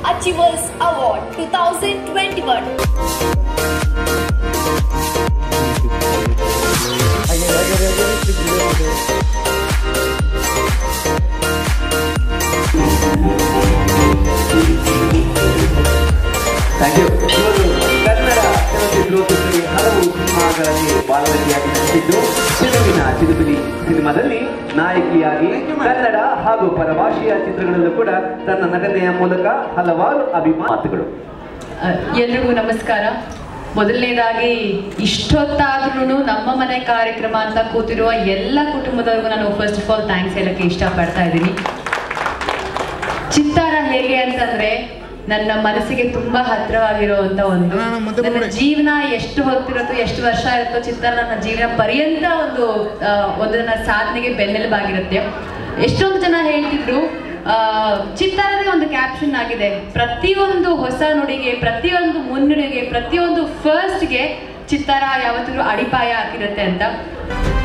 Achievers Award 2021. Thank you ಇವರು ಕನ್ನಡ ಚಲನಚಿತ್ರೋದ್ಯಮದಲ್ಲಿ ಹಲವು ಸಿನಿಮಾಗಳಲ್ಲಿ ಭಾಗವಹಿಸಿಯಾಗಿ ನಟಿಸಿದ್ದು ಚಿರುವಿನ ಚಿರುಬಿಲಿ ಸಿನಿಮಾದಲ್ಲಿ ನಾಯಕಿಯಾಗಿ ಕನ್ನಡ ಹಾಗೂ ಪರಭಾಷೆಯ ಚಿತ್ರಗಳಲ್ಲೂ ಕೂಡ ತನ್ನ ನಟನೆಯ ಮೂಲಕ ಹಲವಾರು ಅಭಿಮಾತಗಳು ಎಲ್ರಿಗೂ ನಮಸ್ಕಾರ ಮೊದಲನೇದಾಗಿ ಇಷ್ಟೊತ್ತಾದ್ರೂ ನಮ್ಮ ಮನೆ ಕಾರ್ಯಕ್ರಮ ಅಂತ ಕೂತಿರುವ ಎಲ್ಲ ಕುಟುಂಬದವ್ರಿಗೂ ನಾನು ಫಸ್ಟ್ ಆಫ್ ಆಲ್ ಥ್ಯಾಂಕ್ಸ್ ಹೇಳಕ್ಕೆ ಇಷ್ಟಪಡ್ತಾ ಇದ್ದೀನಿ ಚಿತ್ತಾರ ಹೇಗೆ ಅಂತಂದ್ರೆ ನನ್ನ ಮನಸ್ಸಿಗೆ ತುಂಬಾ ಹತ್ರವಾಗಿರುವಂತ ಒಂದು ನನ್ನ ಜೀವನ ಎಷ್ಟು ಹೊತ್ತಿರುತ್ತೋ ಎಷ್ಟು ವರ್ಷ ಇರುತ್ತೋ ಚಿತ್ತಾರ ನನ್ನ ಜೀವನ ಪರ್ಯಂತ ಒಂದು ಆ, ಒಂದು ನನ್ನ ಸಾಧನೆಗೆ ಬೆನ್ನೆಲುಬಾಗಿರುತ್ತೆ ಎಷ್ಟೊಂದು ಜನ ಹೇಳ್ತಿದ್ರು ಆ, ಚಿತ್ತಾರದೇ ಒಂದು ಕ್ಯಾಪ್ಷನ್ ಆಗಿದೆ ಪ್ರತಿಯೊಂದು ಹೊಸ ನುಡಿಗೆ ಪ್ರತಿಯೊಂದು ಮುನ್ನುಡಿಗೆ ಪ್ರತಿಯೊಂದು ಫಸ್ಟ್ಗೆ ಚಿತ್ತಾರ ಯಾವತ್ತಿಗೂ ಅಡಿಪಾಯ ಆಗಿರುತ್ತೆ ಅಂತ